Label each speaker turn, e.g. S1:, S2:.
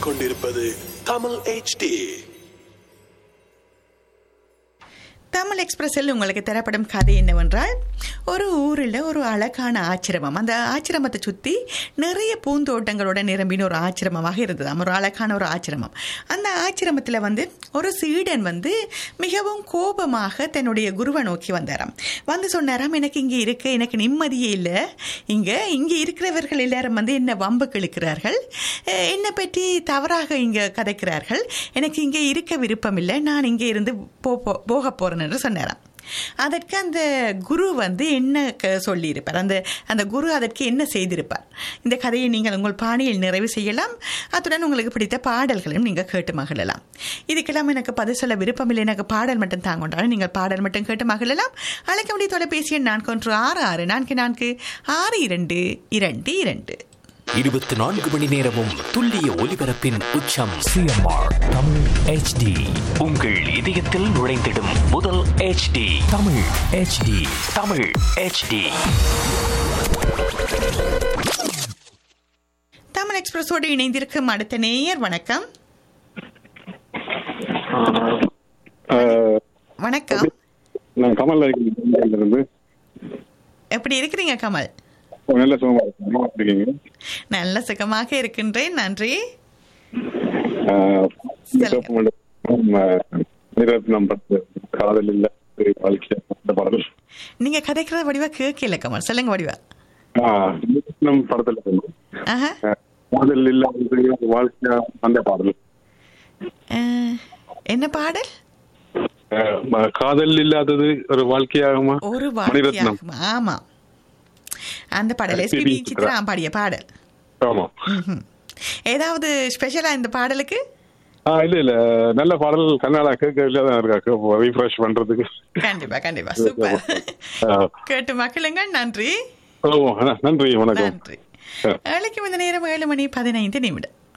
S1: கேட்டுக்கொண்டிருப்பது தமிழ் HD
S2: தமிழ் எக்ஸ்பிரஸில் உங்களுக்கு தரப்படும் கதை என்னவென்றால் ஒரு ஊரில் ஒரு அழகான ஆச்சிரமம் அந்த ஆச்சிரமத்தை சுற்றி நிறைய பூந்தோட்டங்களோட நிரம்பின ஒரு ஆச்சிரமமாக இருந்தது ஒரு அழகான ஒரு ஆச்சிரமம் அந்த ஆச்சிரமத்தில் வந்து ஒரு சீடன் வந்து மிகவும் கோபமாக தன்னுடைய குருவை நோக்கி வந்தாராம் வந்து சொன்னாராம் எனக்கு இங்கே இருக்க எனக்கு நிம்மதியே இல்லை இங்கே இங்கே இருக்கிறவர்கள் எல்லாரும் வந்து என்ன வம்புக்கு இழுக்கிறார்கள் அஹ் என்னை பற்றி தவறாக இங்கே கதைக்கிறார்கள் எனக்கு இங்கே இருக்க விருப்பம் இல்லை நான் இங்கே இருந்து போ போ- போக போகிறேன் என்று சொன்னாராம் அதற்கு அந்த குரு வந்து என்ன க- சொல்லியிருப்பார் அந்த அந்த குரு அதற்கு என்ன செய்திருப்பார் இந்த கதையை நீங்கள் உங்கள் பாணியில் நிறைவு செய்யலாம் அத்துடன் உங்களுக்கு பிடித்த பாடல்களையும் நீங்கள் கேட்டு மகிழலாம் இதுக்கெல்லாம் எனக்கு பதில் சொல்ல விருப்பமில்லை எனக்கு பாடல் மட்டும் தாங்கொண்டாலும் நீங்கள் பாடல் மட்டும் கேட்டு மகிழலாம் அழைக்க வேண்டிய தொலைபேசி எண் நான்கு ஒன்று ஆறு ஆறு நான்கு நான்கு ஆறு இரண்டு இரண்டு இரண்டு
S3: இருபத்தி நான்கு மணி நேரமும் துல்லிய ஒலிபரப்பின் உச்சம்
S4: சிஎம்ஆர் தமிழ் ஹெச்டி
S3: உங்கள் இதயத்தில் நுழைந்திடும் முதல் HD
S4: Tamil HD
S3: Tamil HD
S2: Tamil எக்ஸ்பிரஸோடு இணைந்திருக்கும் அடுத்த நேயர் வணக்கம்
S5: ஆஹ்
S2: வணக்கம்
S5: நான் கமல் இருந்து
S2: எப்படி இருக்கிறீங்க கமல்
S5: நல்ல சுகமா இருக்கீங்க. இருக்கீங்க
S2: நல்ல சுகமாக இருக்கின்றேன் நன்றி
S5: ஆஹ்
S2: சொல்லுங்க.
S5: சிவப்பு மண்டபம், ஆஹ், நிரத்னம் படத்து காதல் இல்ல ஒரு வாழ்க்கை அந்த பாடல்
S2: நீங்க கதைக்கிறத வடிவா கேட்கல கமல் சொல்லுங்க வடிவா
S5: ஆஹ், நிரத்னம் படத்துல இருந்து,
S2: ஆஹா
S5: ஆஹ், காதல் இல்லாத ஒரு வாழ்க்கையா அந்த பாடல்
S2: அஹ், என்ன பாடல்
S5: ஆஹ், ம- காதல் இல்லாதது ஒரு வாழ்க்கையாகுமா
S2: ஒரு
S5: மணிரத்னம்
S2: வாக்கியம் ஆமா அந்த பாடல்
S5: SPB
S2: எஸ்பிபி
S5: சித்ரா.
S2: சித்ரா பாடிய பாடல்
S5: ஆமா
S2: ம்ஹும். ஏதாவது ஸ்பெஷலா இந்த பாடலுக்கு
S5: ஆஹ் இல்ல இல்ல நல்ல பாடல் கண்ணாடா கேட்க தான் இருக்கா ரீஃப்ரெஷ் பண்றதுக்கு
S2: கண்டிப்பா கண்டிப்பா சூப்பர்
S5: ஆஹ்,
S2: கேட்டு மக்களுங்க நன்றி
S5: ஓ, நன்றி வணக்கம்
S2: நன்றி ஏழைக்கு இந்த நேரம் ஏழு மணி பதினைந்து நிமிடம்